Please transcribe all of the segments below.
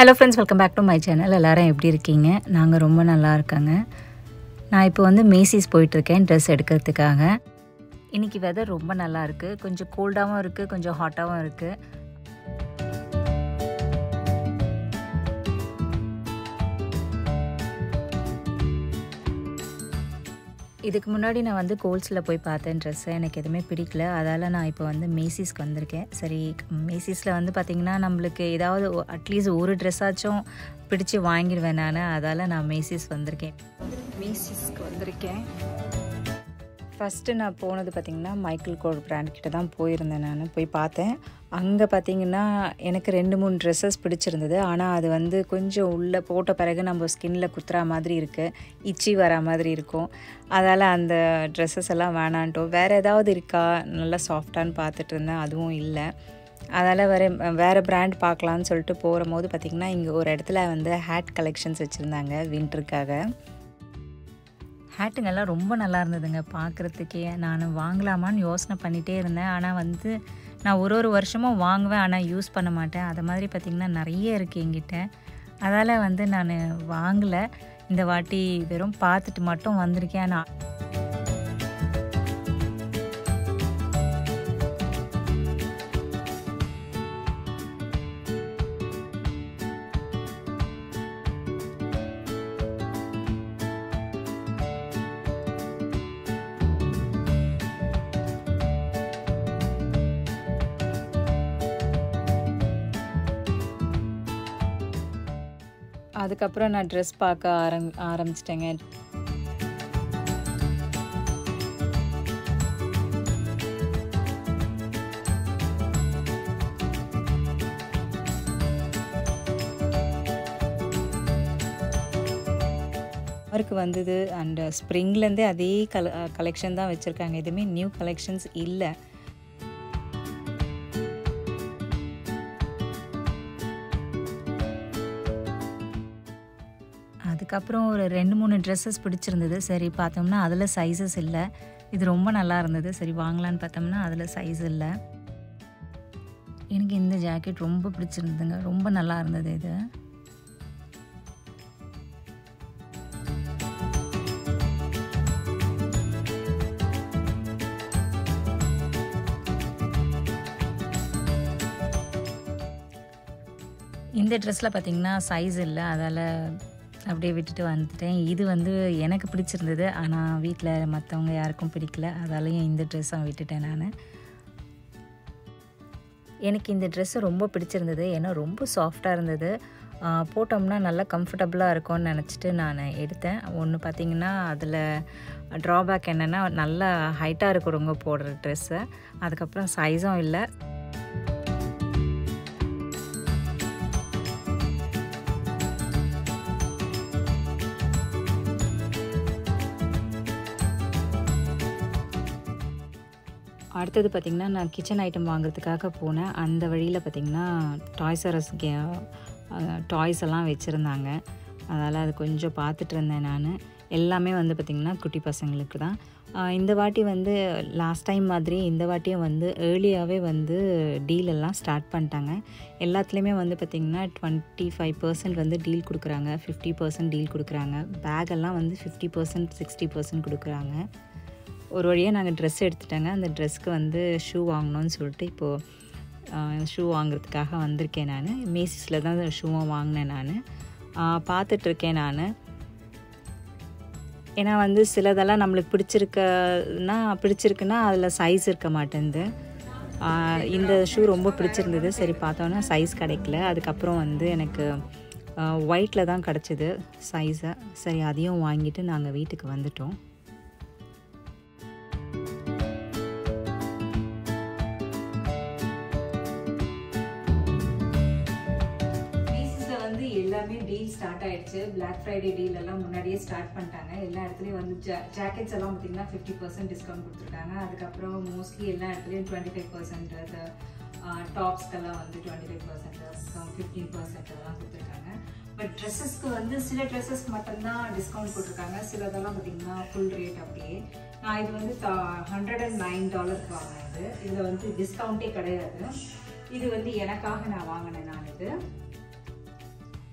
hello friends welcome back to my channel எல்லாரும் எப்படி இருக்கீங்க நாங்கள் ரொம்ப நல்லா இருக்காங்க நான் இப்போ வந்து மேசிஸ் போயிட்டுருக்கேன் ட்ரெஸ் எடுக்கிறதுக்காக இன்றைக்கி வெதர் ரொம்ப நல்லா இருக்குது கொஞ்சம் கோல்டாகவும் இருக்குது கொஞ்சம் ஹாட்டாகவும் இருக்குது இதுக்கு முன்னாடி நான் வந்து கோல்ஸில் போய் பார்த்தேன் ட்ரெஸ்ஸை எனக்கு எதுவுமே பிடிக்கல அதால் நான் இப்போ வந்து மேசிஸ்க்கு வந்திருக்கேன் சரி மேசிஸில் வந்து பார்த்திங்கன்னா நம்மளுக்கு ஏதாவது அட்லீஸ்ட் ஒரு ட்ரெஸ்ஸாச்சும் பிடிச்சி வாங்கிடுவேன் நான் அதால் நான் மேசிஸ் வந்திருக்கேன் மேசிஸ்க்கு வந்திருக்கேன் ஃபஸ்ட்டு நான் போனது பார்த்திங்கன்னா மைக்கேல் கோட் பிராண்ட் கிட்ட தான் போயிருந்தேன் நான் போய் பார்த்தேன் அங்கே பார்த்தீங்கன்னா எனக்கு ரெண்டு மூணு ட்ரெஸ்ஸஸ் பிடிச்சிருந்தது ஆனால் அது வந்து கொஞ்சம் உள்ளே போட்ட பிறகு நம்ம ஸ்கின்னில் குத்துற மாதிரி இருக்குது இச்சி வர மாதிரி இருக்கும் அதால் அந்த ட்ரெஸ்ஸஸ் எல்லாம் வேணான்ட்டோம் வேறு ஏதாவது இருக்கா நல்லா சாஃப்டான்னு பார்த்துட்டு இருந்தேன் அதுவும் இல்லை அதால் வேறு வேறு பிராண்ட் பார்க்கலான்னு சொல்லிட்டு போகிற போது பார்த்திங்கன்னா இங்கே ஒரு இடத்துல வந்து ஹேட் கலெக்ஷன்ஸ் வச்சுருந்தாங்க வின்டருக்காக ஹேட்டுங்கெல்லாம் ரொம்ப நல்லா இருந்ததுங்க பார்க்குறதுக்கே நான் வாங்கலாமான்னு யோசனை பண்ணிகிட்டே இருந்தேன் ஆனால் வந்து நான் ஒரு ஒரு வருஷமும் வாங்குவேன் ஆனால் யூஸ் பண்ண மாட்டேன் அது மாதிரி பார்த்திங்கன்னா நிறைய இருக்குது எங்கிட்ட அதால் வந்து நான் வாங்கலை இந்த வாட்டி வெறும் பார்த்துட்டு மட்டும் வந்திருக்கேன் ஆனால் அதுக்கப்புறம் நான் ட்ரெஸ் பார்க்க ஆரம் ஆரம்பிச்சிட்டேங்க அவருக்கு வந்தது அண்ட் ஸ்ப்ரிங்லேருந்தே அதே கல கலெக்ஷன் தான் வச்சுருக்காங்க எதுவுமே நியூ கலெக்ஷன்ஸ் இல்லை அதுக்கப்புறம் ஒரு ரெண்டு மூணு ட்ரெஸ்ஸஸ் பிடிச்சிருந்தது சரி பார்த்தோம்னா அதில் சைஸஸ் இல்லை இது ரொம்ப நல்லா இருந்தது சரி வாங்கலான்னு பார்த்தோம்னா அதில் சைஸ் இல்லை எனக்கு இந்த ஜாக்கெட் ரொம்ப பிடிச்சிருந்ததுங்க ரொம்ப நல்லா இருந்தது இது இந்த ட்ரெஸ்ஸில் பார்த்திங்கன்னா சைஸ் இல்லை அதால் அப்படியே விட்டுட்டு வந்துட்டேன் இது வந்து எனக்கு பிடிச்சிருந்தது ஆனால் வீட்டில் மற்றவங்க யாருக்கும் பிடிக்கல அதாலையும் இந்த ட்ரெஸ்ஸை விட்டுட்டேன் நான் எனக்கு இந்த ட்ரெஸ்ஸு ரொம்ப பிடிச்சிருந்தது ஏன்னா ரொம்ப சாஃப்டாக இருந்தது போட்டோம்னா நல்லா கம்ஃபர்டபுளாக இருக்கும்னு நினச்சிட்டு நான் எடுத்தேன் ஒன்று பார்த்திங்கன்னா அதில் ட்ராபேக் என்னென்னா நல்லா ஹைட்டாக இருக்கிறவங்க போடுற ட்ரெஸ்ஸு அதுக்கப்புறம் சைஸும் இல்லை அடுத்தது பார்த்திங்கன்னா நான் கிச்சன் ஐட்டம் வாங்குறதுக்காக போனேன் அந்த வழியில் பார்த்திங்கன்னா டாய்ஸ் அரஸ் கே டாய்ஸ் எல்லாம் வச்சுருந்தாங்க அதனால் அது கொஞ்சம் பார்த்துட்டு இருந்தேன் நான் எல்லாமே வந்து பார்த்திங்கன்னா குட்டி பசங்களுக்கு தான் இந்த வாட்டி வந்து லாஸ்ட் டைம் மாதிரி இந்த வாட்டியும் வந்து ஏர்லியாகவே வந்து டீல் எல்லாம் ஸ்டார்ட் பண்ணிட்டாங்க எல்லாத்துலேயுமே வந்து பார்த்திங்கன்னா டுவெண்ட்டி ஃபைவ் பர்சன்ட் வந்து டீல் கொடுக்குறாங்க ஃபிஃப்டி பர்சன்ட் டீல் கொடுக்குறாங்க பேக்கெல்லாம் வந்து ஃபிஃப்டி பர்சன்ட் சிக்ஸ்டி பர்சன்ட் கொடுக்குறாங்க ஒரு வழியாக நாங்கள் ட்ரெஸ் எடுத்துட்டாங்க அந்த ட்ரெஸ்க்கு வந்து ஷூ வாங்கணும்னு சொல்லிட்டு இப்போது ஷூ வாங்குறதுக்காக வந்திருக்கேன் நான் மேசிஸில் தான் ஷூவை வாங்கினேன் நான் பார்த்துட்ருக்கேன் நான் ஏன்னா வந்து சிலதெல்லாம் நம்மளுக்கு பிடிச்சிருக்கன்னா பிடிச்சிருக்குன்னா அதில் சைஸ் இருக்க மாட்டேங்குது இந்த ஷூ ரொம்ப பிடிச்சிருந்தது சரி பார்த்தோன்னா சைஸ் கிடைக்கல அதுக்கப்புறம் வந்து எனக்கு ஒயிட்டில் தான் கிடச்சிது சைஸை சரி அதையும் வாங்கிட்டு நாங்கள் வீட்டுக்கு வந்துட்டோம் எல்லாமே டீல் ஸ்டார்ட் ஆயிடுச்சு பிளாக் ஃப்ரைடே டீல் எல்லாம் முன்னாடியே ஸ்டார்ட் பண்ணிட்டாங்க எல்லா இடத்துலையும் வந்து ஜாக்கெட்ஸ் எல்லாம் பார்த்தீங்கன்னா ஃபிஃப்டி பர்சன்ட் டிஸ்கவுண்ட் கொடுத்துருக்காங்க அதுக்கப்புறம் மோஸ்ட்லி எல்லா இடத்துலையும் டுவெண்ட்டி ஃபைவ் பர்சன்ட் அது டாப்ஸ்க்கெல்லாம் வந்து twenty five percent fifteen percent அதெல்லாம் கொடுத்துருக்காங்க பட் ட்ரெஸ்ஸஸ்க்கு வந்து சில ட்ரெஸ்ஸஸ் மட்டும்தான் டிஸ்கவுண்ட் போட்டிருக்காங்க சிலதெல்லாம் பார்த்தீங்கன்னா ஃபுல் ரேட் அப்படியே நான் இது வந்து ஹண்ட்ரட் அண்ட் நைன் டாலருக்கு வாங்கினது இதில் வந்து டிஸ்கவுண்ட்டே கிடையாது இது வந்து எனக்காக நான் வாங்கினேன் நான் இது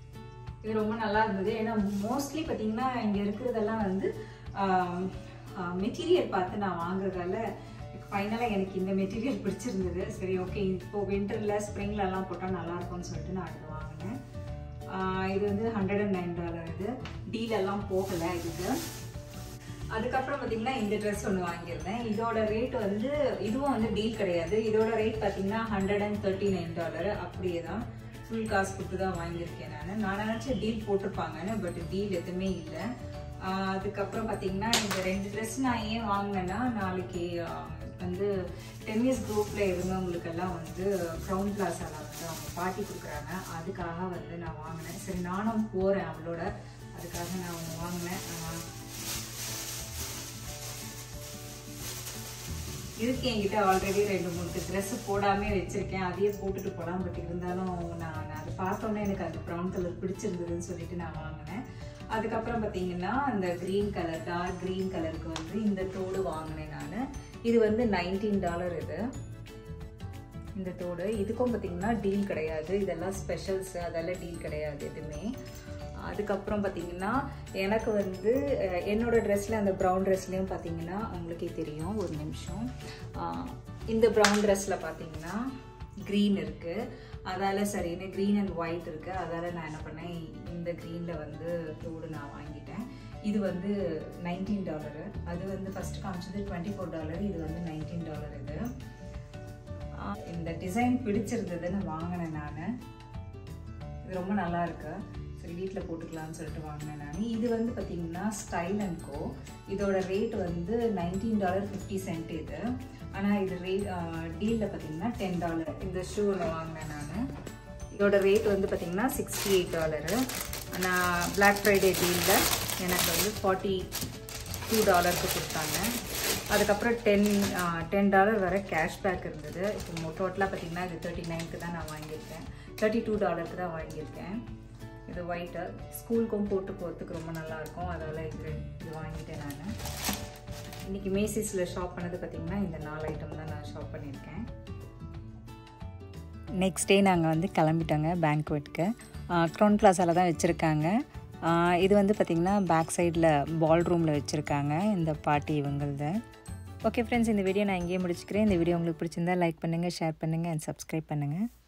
இது ரொம்ப நல்லா இருந்தது ஏன்னா மோஸ்ட்லி பார்த்தீங்கன்னா இங்கே இருக்கிறதெல்லாம் வந்து மெட்டீரியல் பார்த்து நான் வாங்குறதால ஃபைனலாக எனக்கு இந்த மெட்டீரியல் பிடிச்சிருந்தது சரி ஓகே இப்போ வின்டரில் ஸ்ப்ரிங்லலாம் போட்டால் நல்லா இருக்கும்னு சொல்லிட்டு நான் இது வாங்கினேன் ஆஹ் இது வந்து ஹண்ட்ரட் அண்ட் நைன் டாலர் இது டீல் எல்லாம் போகலை இதுக்கு அதுக்கப்புறம் பார்த்தீங்கன்னா இந்த ட்ரெஸ் ஒன்று வாங்கியிருந்தேன் இதோட ரேட் வந்து இதுவும் வந்து டீல் கிடையாது இதோட ரேட் பார்த்தீங்கன்னா hundred and thirty nine dollar அப்படியே தான் ஃபுல் காசு கொடுத்து தான் வாங்கியிருக்கேன் நான் நான் நினச்சேன் டீல் போட்டிருப்பாங்கன்னு பட் டீல் எதுவுமே இல்லை ஆஹ் அதுக்கப்புறம் பார்த்தீங்கன்னா இந்த ரெண்டு ட்ரெஸ் நான் ஏன் வாங்கினேன்னா நாளைக்கு ஆஹ் வந்து டென்னிஸ் குரூப்பில் இருந்தவங்களுக்கெல்லாம் வந்து க்ரௌன் பிளாஸாவில் வந்து அவங்க பார்ட்டி கொடுக்குறாங்க அதுக்காக வந்து நான் வாங்கினேன் சரி நானும் போகிறேன் அவளோட அதுக்காக நான் ஒன்று வாங்கினேன் ஆஹ் இருக்கு என்கிட்ட ஆல்ரெடி ரெண்டு மூணு ட்ரெஸ் போடாமே வச்சிருக்கேன் அதையே போட்டுட்டு போகலாம் பட் இருந்தாலும் நான் நான் அதை பார்த்தோன்னே எனக்கு அந்த ப்ரௌன் கலர் பிடிச்சிருந்ததுன்னு சொல்லிட்டு நான் வாங்கினேன் அதுக்கப்புறம் பார்த்தீங்கன்னா அந்த க்ரீன் கலர் டார்க் க்ரீன் கலருக்கு வந்து இந்த தோடு வாங்கினேன் நான் இது வந்து நைன்டீன் டாலர் இது இந்த தோடு இதுக்கும் பார்த்தீங்கன்னா டீல் கிடையாது இதெல்லாம் ஸ்பெஷல்ஸ் அதெல்லாம் டீல் கிடையாது எதுவுமே அதுக்கப்புறம் பார்த்தீங்கன்னா எனக்கு வந்து அஹ், என்னோட ட்ரெஸ்ஸில் அந்த ப்ரௌன் ட்ரெஸ்லேயும் பார்த்தீங்கன்னா உங்களுக்கே தெரியும் ஒரு நிமிஷம் ஆஹ், இந்த ப்ரௌன் ட்ரெஸ்ஸில் பார்த்தீங்கன்னா க்ரீன் இருக்குது அதால் சரின்னு க்ரீன் அண்ட் ஒயிட் இருக்குது அதால் நான் என்ன பண்ணேன் இந்த க்ரீனில் வந்து தோடு நான் வாங்கிட்டேன் இது வந்து நைன்டீன் டாலரு அது வந்து ஃபஸ்ட்டு காமிச்சது டுவெண்ட்டி ஃபோர் டாலர் இது வந்து நைன்டீன் டாலர் இது ஆஹ், இந்த டிசைன் பிடிச்சிருந்ததுன்னு வாங்கினேன் நான் இது ரொம்ப நல்லா இருக்கு சரி வீட்டில் போட்டுக்கலாம்னு சொல்லிட்டு வாங்கினேன் நான் இது வந்து பார்த்தீங்கன்னா ஸ்டைல் அண்ட் கோ இதோட ரேட் வந்து நைன்டீன் டாலர் ஃபிஃப்டி சென்ட் இது ஆனால் இது ரேட் டீலில் பார்த்தீங்கன்னா டென் டாலர் இந்த ஷூ ஒன்று வாங்கினேன் நான் இதோட ரேட் வந்து பார்த்தீங்கன்னா சிக்ஸ்டி எயிட் டாலரு ஆனால் பிளாக் ஃப்ரைடே டீலில் எனக்கு வந்து ஃபார்ட்டி டூ டாலருக்கு கொடுத்தாங்க அதுக்கப்புறம் டென் டென் டாலர் வரை கேஷ்பேக் இருந்தது இப்போ டோட்டலாக பார்த்தீங்கன்னா இது தேர்ட்டி நைனுக்கு தான் நான் வாங்கியிருக்கேன் தேர்ட்டி டூ டாலருக்கு தான் வாங்கியிருக்கேன் இது ஒயிட்டு ஸ்கூலுக்கும் போட்டு போகிறதுக்கு ரொம்ப நல்லாயிருக்கும் அதனால் இது இது வாங்கிட்டேன் நான் இன்றைக்கி மேசிஸில் ஷாப் பண்ணது பார்த்திங்கன்னா இந்த நாலு ஐட்டம் தான் நான் ஷாப் பண்ணியிருக்கேன் நெக்ஸ்ட் டே நாங்கள் வந்து கிளம்பிட்டோங்க பேங்க்வெட்க்கு க்ரௌன் பிளாஸாவில் தான் வச்சுருக்காங்க இது வந்து பார்த்திங்கன்னா பேக் சைடில் பால் ரூமில் வச்சுருக்காங்க இந்த பார்ட்டி இவங்களத ஓகே ஃப்ரெண்ட்ஸ் இந்த வீடியோ நான் இங்கேயே முடிச்சுக்கிறேன் இந்த வீடியோ உங்களுக்கு பிடிச்சிருந்தா லைக் பண்ணுங்கள் ஷேர் பண்ணுங்கள் அண்ட் சப்ஸ்கிரைப் பண்ணுங்கள்